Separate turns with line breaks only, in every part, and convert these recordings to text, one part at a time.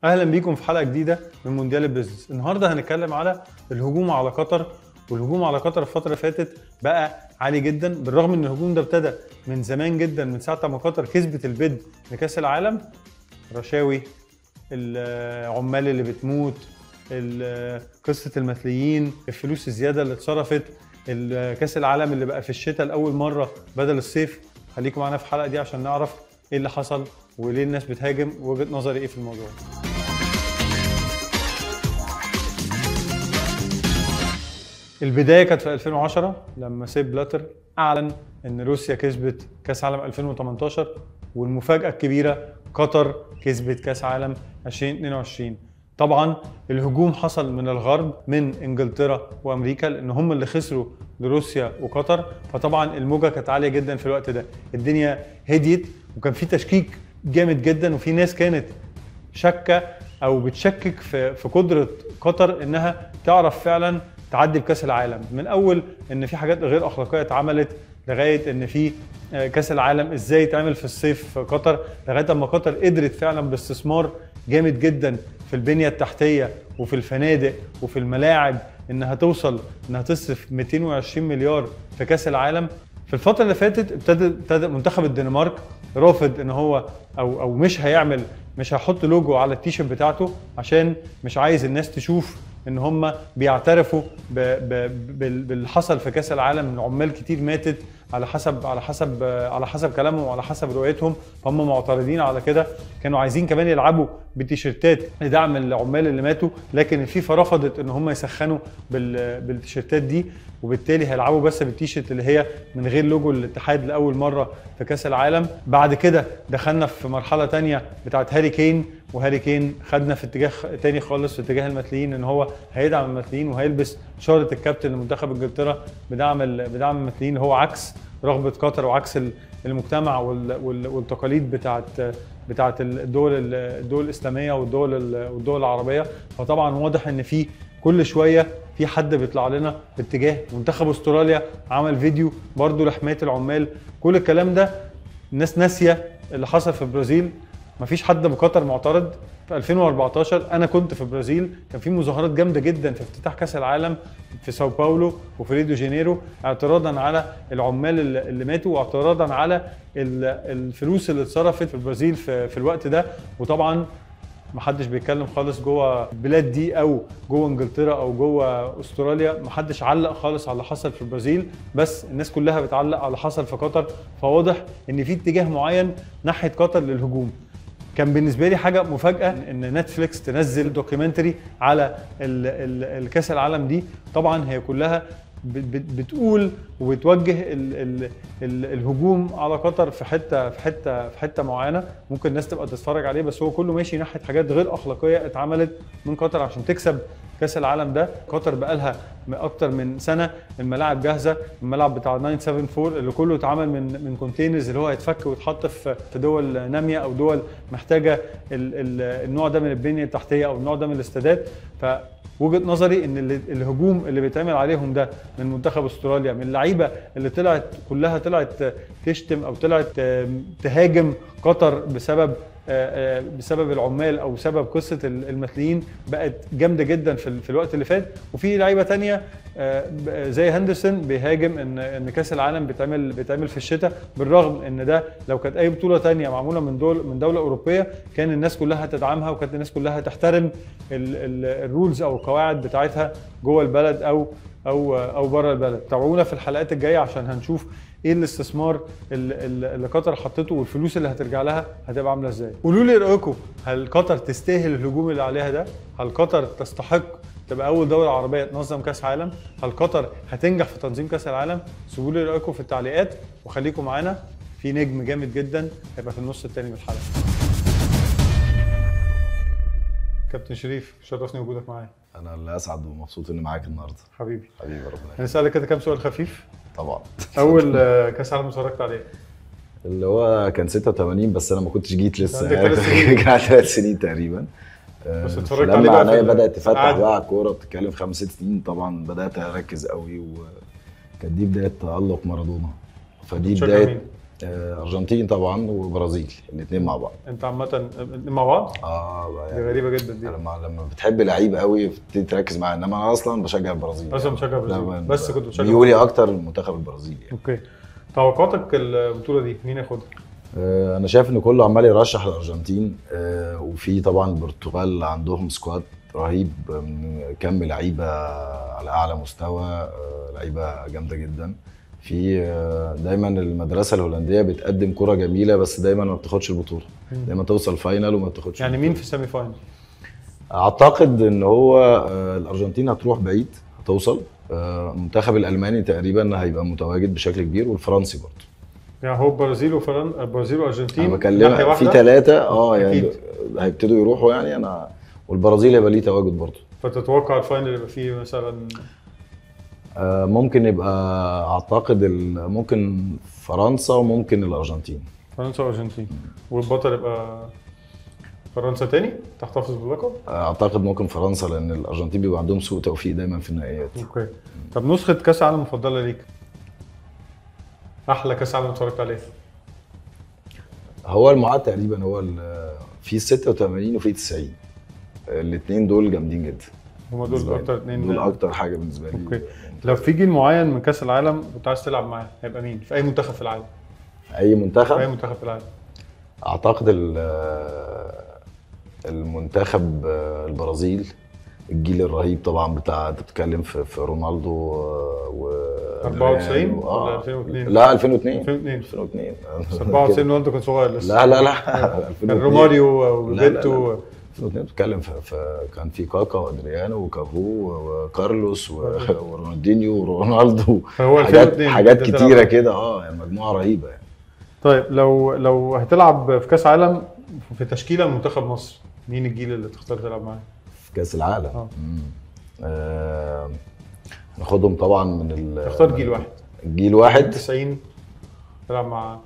اهلا بيكم في حلقه جديده من مونديال البيزنس النهارده هنتكلم على الهجوم على قطر والهجوم على قطر الفتره اللي فاتت بقى عالي جدا بالرغم ان الهجوم ده ابتدى من زمان جدا من ساعه ما قطر كسبت البيد لكاس العالم رشاوي العمال اللي بتموت ال- قصه المثليين الفلوس الزياده اللي اتصرفت ال- كاس العالم اللي بقى في الشتاء لاول مره بدل الصيف خليكم معانا في الحلقه دي عشان نعرف ايه اللي حصل وليه الناس بتهاجم ووجهه نظري ايه في الموضوع البدايه كانت في 2010 لما سيب بلاتر اعلن ان روسيا كسبت كاس عالم 2018 والمفاجاه الكبيره قطر كسبت كاس عالم 2022 طبعا الهجوم حصل من الغرب من انجلترا وامريكا لان هم اللي خسروا لروسيا وقطر فطبعا الموجه كانت عاليه جدا في الوقت ده الدنيا هديت وكان في تشكيك جامد جدا وفي ناس كانت شاكه او بتشكك في في قدره قطر انها تعرف فعلا تعدي بكاس العالم من اول ان في حاجات غير اخلاقيه اتعملت لغايه ان في آه، كاس العالم ازاي يتعمل في الصيف في قطر لغايه اما قطر قدرت فعلا باستثمار جامد جدا في البنيه التحتيه وفي الفنادق وفي الملاعب انها توصل انها تصرف 220 مليار في كاس العالم في الفتره اللي فاتت ابتدى ابتدى منتخب الدنمارك رافض ان هو او او مش هيعمل مش هيحط لوجو على التيشيرت بتاعته عشان مش عايز الناس تشوف ان هم بيعترفوا ب ب بال- باللي حصل في كاس العالم ان عمال كتير ماتت على حسب على حسب على حسب كلامهم وعلى حسب رؤيتهم فهم معترضين على كده كانوا عايزين كمان يلعبوا بتيشيرتات لدعم العمال اللي ماتوا لكن الفيفا رفضت ان هم يسخنوا بال- بالتيشيرتات دي وبالتالي هيلعبوا بس بالتيشيرت اللي هي من غير لوجو الاتحاد لاول مره في كاس العالم بعد كده دخلنا في مرحله تانية بتاعت هاري كين وهاري كين خدنا في اتجاه تاني خالص في اتجاه المثليين ان هو هيدعم المثليين وهيلبس شاره الكابتن لمنتخب انجلترا بدعم ال- بدعم المثليين اللي هو عكس رغبه قطر وعكس ال- المجتمع وال- وال- والتقاليد بتاعت بتاعت الدول ال- الدول الاسلاميه والدول ال- والدول العربيه فطبعا واضح ان في كل شويه في حد بيطلع لنا باتجاه منتخب استراليا عمل فيديو برضو لحمايه العمال كل الكلام ده الناس ناسيه اللي حصل في البرازيل مفيش حد بقطر معترض في 2014 انا كنت في البرازيل كان في مظاهرات جامده جدا في افتتاح كاس العالم في ساو باولو وفي ريو دي جانيرو اعتراضا على العمال اللي اللي ماتوا واعتراضا على ال- الفلوس اللي اتصرفت في البرازيل في, في الوقت ده وطبعا محدش بيتكلم خالص جوه البلاد دي او جوه انجلترا او جوه استراليا محدش علق خالص على اللي حصل في البرازيل بس الناس كلها بتعلق على اللي حصل في قطر فواضح ان في اتجاه معين ناحيه قطر للهجوم كان بالنسبه لي حاجه مفاجاه ان نتفليكس تنزل دوكيومنتري على ال- ال- الكاس العالم دي طبعا هي كلها بت- بت- بتقول وبتوجه ال ال ال الهجوم على قطر في حته في حته في حته معينه ممكن الناس تبقى تتفرج عليه بس هو كله ماشي ناحيه حاجات غير اخلاقيه اتعملت من قطر عشان تكسب كاس العالم ده قطر بقالها اكتر من سنه الملاعب جاهزه الملعب بتاع 974 اللي كله اتعمل من من كونتينرز اللي هو هيتفك ويتحط في في دول ناميه او دول محتاجه ال ال النوع ده من البنيه التحتيه او النوع ده من الاستادات فوجهه نظري ان ال- الهجوم اللي بيتعمل عليهم ده من منتخب استراليا من اللعيبه اللي طلعت كلها طلعت تشتم او طلعت تهاجم قطر بسبب آه، آه، بسبب العمال او بسبب قصه ال- المثليين بقت جامده جدا في, ال- في الوقت اللي فات وفي لعيبه تانية آه، ب- زي هندرسون بيهاجم ان ان كاس العالم بيتعمل بيتعمل في الشتاء بالرغم ان ده لو كانت اي بطوله تانية معموله من دول من دوله اوروبيه كان الناس كلها هتدعمها وكانت الناس كلها هتحترم الرولز او القواعد بتاعتها جوه البلد او او او بره البلد تابعونا في الحلقات الجايه عشان هنشوف ايه الاستثمار اللي, اللي قطر حطته والفلوس اللي هترجع لها هتبقى عامله ازاي قولوا لي رايكم هل قطر تستاهل الهجوم اللي عليها ده هل قطر تستحق تبقى اول دوله عربيه تنظم كاس عالم هل قطر هتنجح في تنظيم كاس العالم سيبوا لي رايكم في التعليقات وخليكم معانا في نجم جامد جدا هيبقى في النص الثاني من الحلقه كابتن شريف شرفني وجودك معايا
انا اللي اسعد ومبسوط اني معاك النهارده
حبيبي
حبيبي ربنا يخليك.
هنسالك كده كام سؤال خفيف
طبعا
اول آه، كاس عالم اتفرجت عليه
اللي هو كان 86 بس انا ما كنتش جيت لسه
عندك ثلاث سنين.
كان عندي ثلاث سنين تقريبا
بس
آه،
اتفرجت عليه
لما
بقى في
عينيا
ال-
بدات تفتح
عادي.
بقى على الكوره بتتكلم في خمس ست سنين طبعا بدات اركز قوي وكانت دي بدايه تالق مارادونا فدي
بتشجع
بدايه
مين؟
آه، ارجنتين طبعا وبرازيل الاثنين مع بعض
انت عامه مع بعض
اه بقى
دي
يعني
غريبه جدا دي
لما لما بتحب لعيب قوي بتبتدي تركز معاه انما انا اصلا بشجع البرازيل
اصلا بشجع البرازيل.
لا،
بس كنت بشجع
ميولي اكتر المنتخب البرازيلي يعني.
اوكي توقعاتك البطوله دي مين ياخدها؟
آه، انا شايف ان كله عمال يرشح الارجنتين آه، وفي طبعا البرتغال عندهم سكواد رهيب من كم لعيبه على اعلى مستوى آه، لعيبه جامده جدا في آه، دايما المدرسه الهولنديه بتقدم كره جميله بس دايما ما بتاخدش البطوله دايما توصل فاينل وما بتاخدش
يعني
البطولة.
مين في السيمي فاينل؟
اعتقد ان هو آه، الارجنتين هتروح بعيد هتوصل آه، المنتخب الالماني تقريبا هيبقى متواجد بشكل كبير والفرنسي برضه
يعني هو البرازيل وفرن البرازيل وارجنتين
انا
ناحية
بكلمك في
واحدة،
ثلاثه اه يعني
أكيد.
هيبتدوا يروحوا يعني انا والبرازيل هيبقى ليه تواجد برضه
فتتوقع الفاينل يبقى فيه مثلا
آه، ممكن يبقى اعتقد ال- ممكن فرنسا وممكن الارجنتين
فرنسا وارجنتين والبطل يبقى فرنسا تاني تحتفظ باللقب؟
آه، اعتقد ممكن فرنسا لان الارجنتين بيبقى عندهم سوء توفيق دايما في النهائيات
اوكي طب نسخة كأس العالم المفضلة ليك؟ أحلى كأس عالم اتفرجت عليه؟
هو المعاد تقريبا هو ال- في 86 وفي 90 الاثنين دول جامدين جدا
هما دول
بالنسبة لي.
أكتر اتنين
دول اكتر حاجه بالنسبه لي
اوكي لو في جيل معين من كأس العالم كنت عايز تلعب معاه هيبقى مين؟ في أي منتخب في العالم؟
اي
في أي
منتخب
منتخب في العالم؟
اعتقد ال- المنتخب البرازيل الجيل الرهيب طبعا بتاع انت بتتكلم في, في رونالدو و
94
آه.
ولا 2002
لا 2002
2002
2002
بس 94 رونالدو كان صغير لسه
لا لا لا
كان
2002
روماريو
لا، لا،
وبيبيتو
2002 بتتكلم في, في كان في كاكا وادريانو وكافو وكارلوس و- ورونالدينيو ورونالدو
هو
حاجات
2002
حاجات
كنت
كتيره
تلعب.
كده اه يعني مجموعه رهيبه يعني
طيب لو لو هتلعب في كأس عالم في تشكيلة منتخب مصر مين الجيل اللي تختار تلعب معاه؟
في كاس العالم
آه.
مم. آه ناخدهم طبعا من ال
اختار جيل واحد
جيل واحد
90 تلعب مع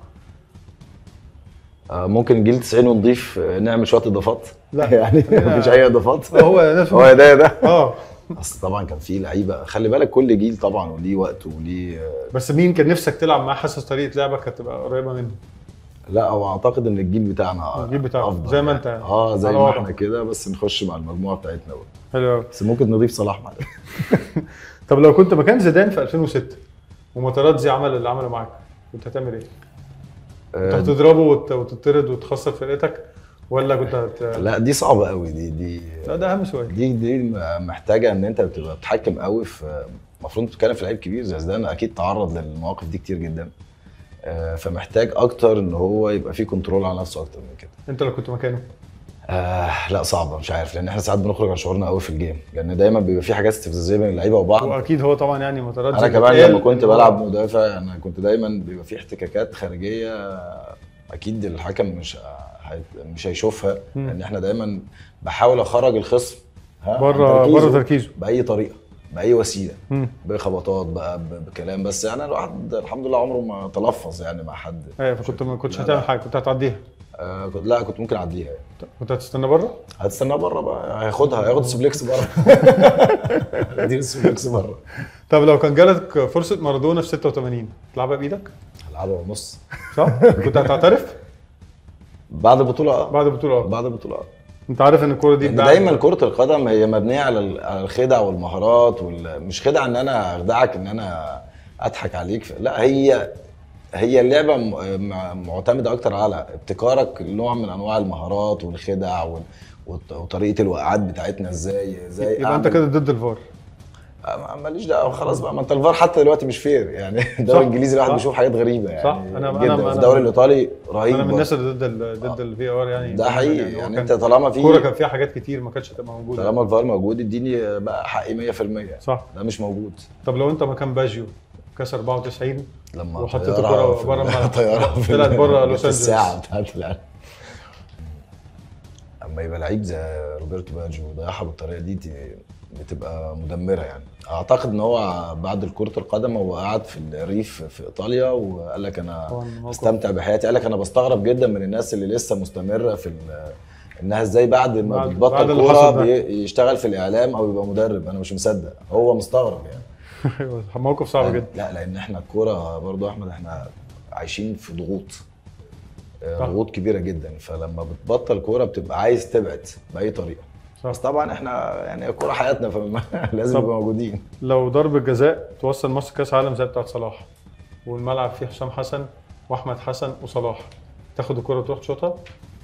آه ممكن جيل 90 ونضيف آه، نعمل شويه اضافات
لا.
يعني مفيش اي اضافات
هو نفس
هو ده ده
اه
اصل طبعا كان في لعيبه خلي بالك كل جيل طبعا وليه وقته وليه آه،
بس مين كان نفسك تلعب معاه حاسس طريقه لعبك هتبقى قريبه منه
لا هو اعتقد ان الجيل بتاعنا
الجيل بتاعنا،
أفضل
زي ما
يعني.
أنت يعني.
اه زي
على
ما
وضعك.
احنا كده بس نخش مع المجموعه بتاعتنا بقى
حلو قوي
بس ممكن نضيف صلاح معانا
طب لو كنت مكان زيدان في 2006 وماتراتزي عمل اللي عمله معاك كنت هتعمل ايه؟ كنت
آه،
هتضربه وت- وتطرد وتخسر فرقتك ولا كنت هت...
لا دي صعبه قوي دي دي
لا ده اهم سؤال
دي دي محتاجه ان انت بتبقى بتتحكم قوي في المفروض بتتكلم في لعيب كبير زي زيدان اكيد تعرض للمواقف دي كتير جدا آه، فمحتاج اكتر ان هو يبقى فيه كنترول على نفسه اكتر من كده
انت لو كنت مكانه
آه لا صعبه مش عارف لان احنا ساعات بنخرج عن شعورنا قوي في الجيم لان دايما بيبقى في حاجات استفزازيه بين اللعيبه وبعض
واكيد هو طبعا يعني ماتراتزي
انا كمان
بيتقال
لما كنت
إن هو-
بلعب مدافع انا كنت دايما بيبقى في احتكاكات خارجيه اكيد الحكم مش هي- مش هيشوفها
مم.
لان احنا دايما بحاول اخرج الخصم ها، عن
بره
تركيزه
بره تركيزه
باي طريقه باي وسيله
مم.
بخبطات بقى ب- بكلام بس يعني الواحد الحمد لله عمره ما تلفظ يعني مع حد
ايوه فكنت ما كنتش
لا،
هتعمل
لا.
حاجه كنت هتعديها
آه كنت لا كنت ممكن اعديها يعني.
كنت هتستنى بره
هتستناه بره بقى هياخدها هياخد سوبليكس بره دي السوبليكس بره
طب لو كان جالك فرصه مارادونا في 86 تلعبها بايدك
هلعبها ونص
صح كنت هتعترف
بعد البطوله اه
بعد البطوله آه.
بعد البطوله اه
انت عارف ان الكوره دي
لان
بعد-
دايما كره القدم هي مبنيه على ال- على الخدع والمهارات وال... مش خدع ان انا اخدعك ان انا اضحك عليك لا هي هي اللعبه م- م- معتمده اكتر على ابتكارك نوع من انواع المهارات والخدع وال... وط- وطريقه الوقعات بتاعتنا ازاي ازاي
يبقى انت
أعمل-
كده ضد الفار
آه، ماليش دعوه خلاص بقى ما انت الفار حتى دلوقتي مش فير يعني الدوري
صح،
الانجليزي الواحد
صح.
بيشوف حاجات غريبه يعني
صح، أنا- أنا-
جدا
أنا-
في الدوري الايطالي رهيب
انا من
برضه.
الناس اللي ضد ال ضد الفي ار يعني
ده حقيقي
هو
يعني
كان-
انت طالما في
الكوره كان فيها حاجات كتير ما كانتش هتبقى موجوده
طالما الفار موجود اديني بقى حقي 100%
صح
ده مش موجود
طب لو انت مكان باجيو كاس 94
لما
وحطيت
طيارة
الكرة
في-
بره الملعب.
طيارة في
طلعت بره
جت
لوس أنجلوس.
الساعة بتاعت العالم اما يبقى لعيب زي روبرتو باجيو ضيعها بالطريقة دي دي بتبقى مدمرة يعني اعتقد ان هو بعد كرة القدم هو قعد في الريف في ايطاليا وقال لك انا
طبعاً موقف.
استمتع بحياتي قال لك انا بستغرب جدا من الناس اللي لسه مستمرة في ال- انها ازاي بعد ما
بعد- بعد
بتبطل
اللي
كوره
حصل ده.
بي- يشتغل في الاعلام او يبقى مدرب انا مش مصدق هو مستغرب يعني
موقف صعب
لأن-
جدا
لا لان احنا الكوره برضو يا احمد احنا عايشين في ضغوط آه،
صح.
ضغوط كبيره جدا فلما بتبطل كوره بتبقى عايز تبعد باي طريقه
صح.
بس طبعا احنا يعني الكوره حياتنا فلازم
طب.
نبقى موجودين
لو ضربة جزاء توصل مصر كاس عالم زي بتاعت صلاح والملعب فيه حسام حسن واحمد حسن وصلاح تاخد الكرة وتروح تشوطها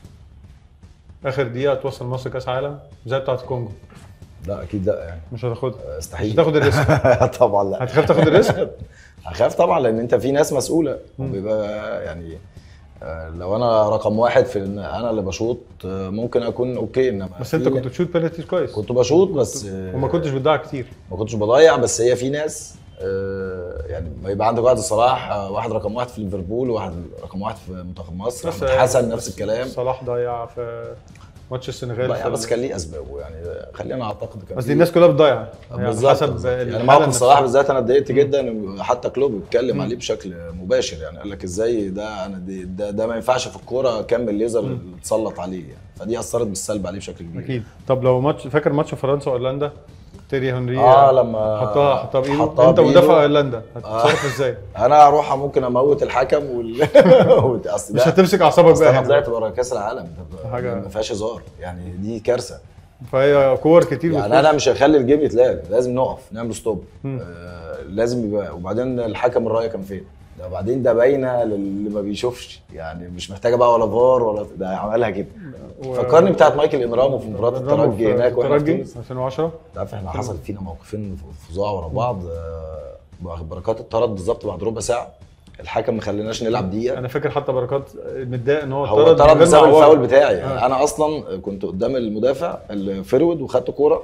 اخر دقيقة توصل مصر كاس عالم زي بتاعت الكونجو
لا اكيد لا يعني
مش هتاخدها مش
استحيل
هتاخد الريسك
طبعا لا
هتخاف تاخد الريسك
هخاف طبعا لان انت في ناس مسؤوله
مم.
وبيبقى يعني آه، لو انا رقم واحد في ان انا اللي بشوط آه، ممكن اكون اوكي انما
بس انت
في-
كنت بتشوت بينالتيز كويس
كنت بشوط بس آه،
وما كنتش بتضيع كتير
ما كنتش بضيع بس هي في ناس آه، يعني ما يبقى عندك واحد صلاح آه، واحد رقم واحد في ليفربول وواحد رقم واحد في منتخب مصر
بس
احمد حسن نفس الكلام
صلاح ضيع في ماتش السنغال
ضيع
في
بس
ال-
كان ليه اسبابه يعني خلينا اعتقد كان
بس
في-
دي الناس كلها بتضيع يعني
بالظبط
حسب
بالظبط. يعني
الحالة
موقف
نفسها.
صلاح بالذات انا اتضايقت
مم.
جدا حتى كلوب اتكلم
مم.
عليه بشكل مباشر يعني قال لك ازاي ده انا دي ده, ده ما ينفعش في الكوره كم الليزر
مم.
اللي اتسلط عليه يعني فدي اثرت بالسلب عليه بشكل كبير
اكيد طب لو ماتش فاكر ماتش فرنسا وايرلندا تيري هنري
اه لما
حطها حطها بايده
حطها
انت
بإيده.
مدافع ايرلندا هتتصرف ازاي؟
انا هروح ممكن اموت الحكم وال اصل
مش
ده-
هتمسك اعصابك
اصل
بقى
انا
هنا.
طلعت بره كاس العالم ده
حاجة-
ما فيهاش هزار يعني دي كارثه
فهي كور كتير
يعني
بتخش.
انا مش هخلي الجيم يتلعب لازم نقف نعمل ستوب
مم.
آه لازم يبقى وبعدين الحكم الرايه كان فين ده بعدين ده باينه للي ما بيشوفش يعني مش محتاجه بقى ولا فار ولا ده عملها كده
و-
فكرني بتاعت مايكل انرامو في مباراه
رامو
الترجي
في-
هناك
في
واحنا في
الترجي
تونس
2010
انت عارف احنا حصل فينا موقفين فظاع ورا بعض آه، بركات اتطرد بالظبط بعد ربع ساعه الحكم ما خليناش نلعب دقيقه
انا فاكر حتى بركات متضايق ان هو
هو
اتطرد
طرد
من غير
بسبب
ما يعوض.
الفاول بتاعي يعني
آه.
انا اصلا كنت قدام المدافع الفيرود وخدت كوره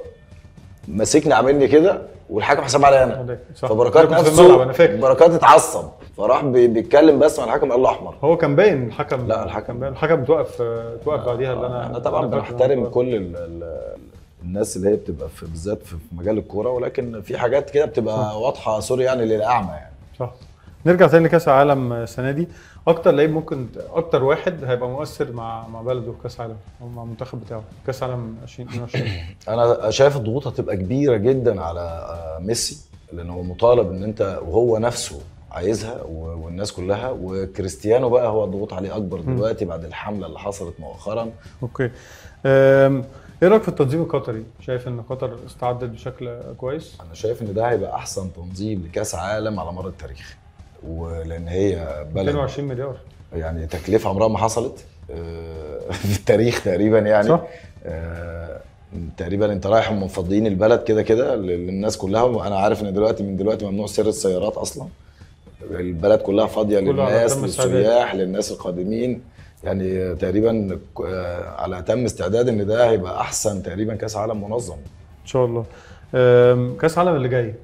مسكني عاملني كده والحكم حسب عليا انا
صح.
فبركات
أنا كنت في الملعب، انا
نفسه
فاكر
بركات اتعصب فراح بي- بيتكلم بس مع الحكم قال له احمر
هو كان باين الحكم
لا، الحكم-
كان باين الحكم بتوقف توقف بعديها اللي انا
انا طبعا
أنا فاكر
بنحترم
إن هو-
كل ال ال الناس اللي هي بتبقى في بالذات في مجال الكوره ولكن في حاجات كده بتبقى واضحه سوري يعني للاعمى يعني
صح نرجع تاني لكاس العالم السنه دي اكتر لعيب ممكن اكتر واحد هيبقى مؤثر مع مع بلده في كاس العالم او مع المنتخب بتاعه كاس العالم 2022
انا شايف الضغوط هتبقى كبيره جدا على آه، ميسي لان هو مطالب ان انت وهو نفسه عايزها و- والناس كلها وكريستيانو بقى هو الضغوط عليه اكبر دلوقتي بعد الحمله اللي حصلت مؤخرا
اوكي أم، ايه رايك في التنظيم القطري شايف ان قطر استعدت بشكل كويس
انا شايف ان ده هيبقى احسن تنظيم لكاس عالم على مر التاريخ ولان هي بلد
22 مليار
يعني تكلفه عمرها ما حصلت آه، في التاريخ تقريبا يعني
صح.
آه، تقريبا انت رايح مفضيين البلد كده كده للناس كلها وانا عارف ان دلوقتي من دلوقتي ممنوع سير السيارات اصلا البلد كلها فاضيه
كله على
للناس
أتم استعداد.
للسياح للناس القادمين يعني تقريبا آه، على اتم استعداد ان ده هيبقى احسن تقريبا كاس عالم منظم
ان شاء الله أم، كاس العالم اللي جاي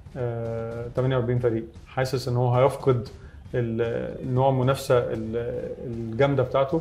أه، 48 فريق حاسس ان هو هيفقد ال- النوع المنافسه ال- الجامده بتاعته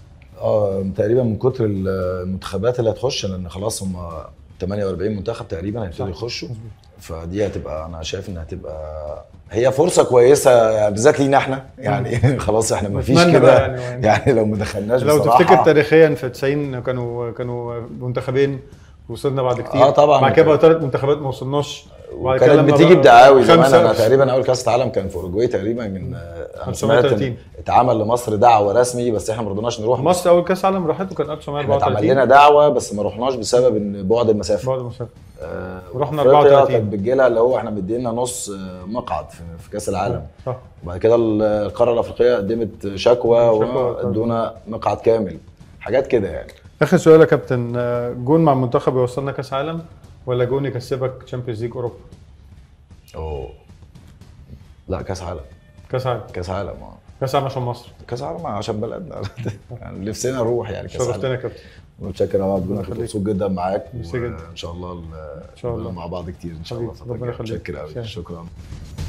اه تقريبا من كتر المنتخبات اللي هتخش لان خلاص هم 48 منتخب تقريبا هيبتدوا
صح.
يخشوا فدي هتبقى انا شايف انها هتبقى هي فرصه كويسه يعني بالذات لينا احنا يعني خلاص احنا ما فيش
نتمنى
كده
بقى يعني-
يعني, يعني لو ما دخلناش
لو
بصراحة
تفتكر تاريخيا في 90 كانوا كانوا منتخبين وصلنا بعد كتير
آه طبعاً.
بعد كده بقى ثلاث منتخبات ما وصلناش وبعد كده
وكانت
لما
بتيجي
بقى
بدعاوي زمان
خمسة
انا تقريبا اول كاس عالم كان في اوروجواي تقريبا من انا سمعت
1930.
إن اتعمل لمصر دعوه رسمي بس احنا ما رضيناش نروح
مصر اول كاس عالم راحته كان
احنا اتعمل
1934
لنا دعوه بس ما رحناش بسبب ان بعد المسافه
بعد المسافه
آه،
ورحنا
أفريقيا
34.
كانت بتجيلها اللي هو احنا مدينا نص آه، مقعد في, في كاس العالم
صح
وبعد كده القاره الافريقيه قدمت شكوى
شكوى.
وادونا مقعد كامل حاجات كده يعني
اخر سؤال يا كابتن آه، جون مع المنتخب يوصلنا كاس عالم ولا جون يكسبك تشامبيونز ليج اوروبا
اوه لا كاس عالم
كاس عالم
كاس عالم اه
كاس عالم عشان مصر
كاس عالم عشان بلدنا يعني نفسنا نروح يعني كاس
شرفتنا
عالم
يا كابتن
متشكر يا عبد
الله
كنت
يخليك.
مبسوط جدا معاك
ميرسي جدا.
وان شاء الله ان
شاء الله.
مع بعض كتير ان شاء
حبيبي،
الله
ربنا يخليك.
متشكر قوي
شكراً.
شكرا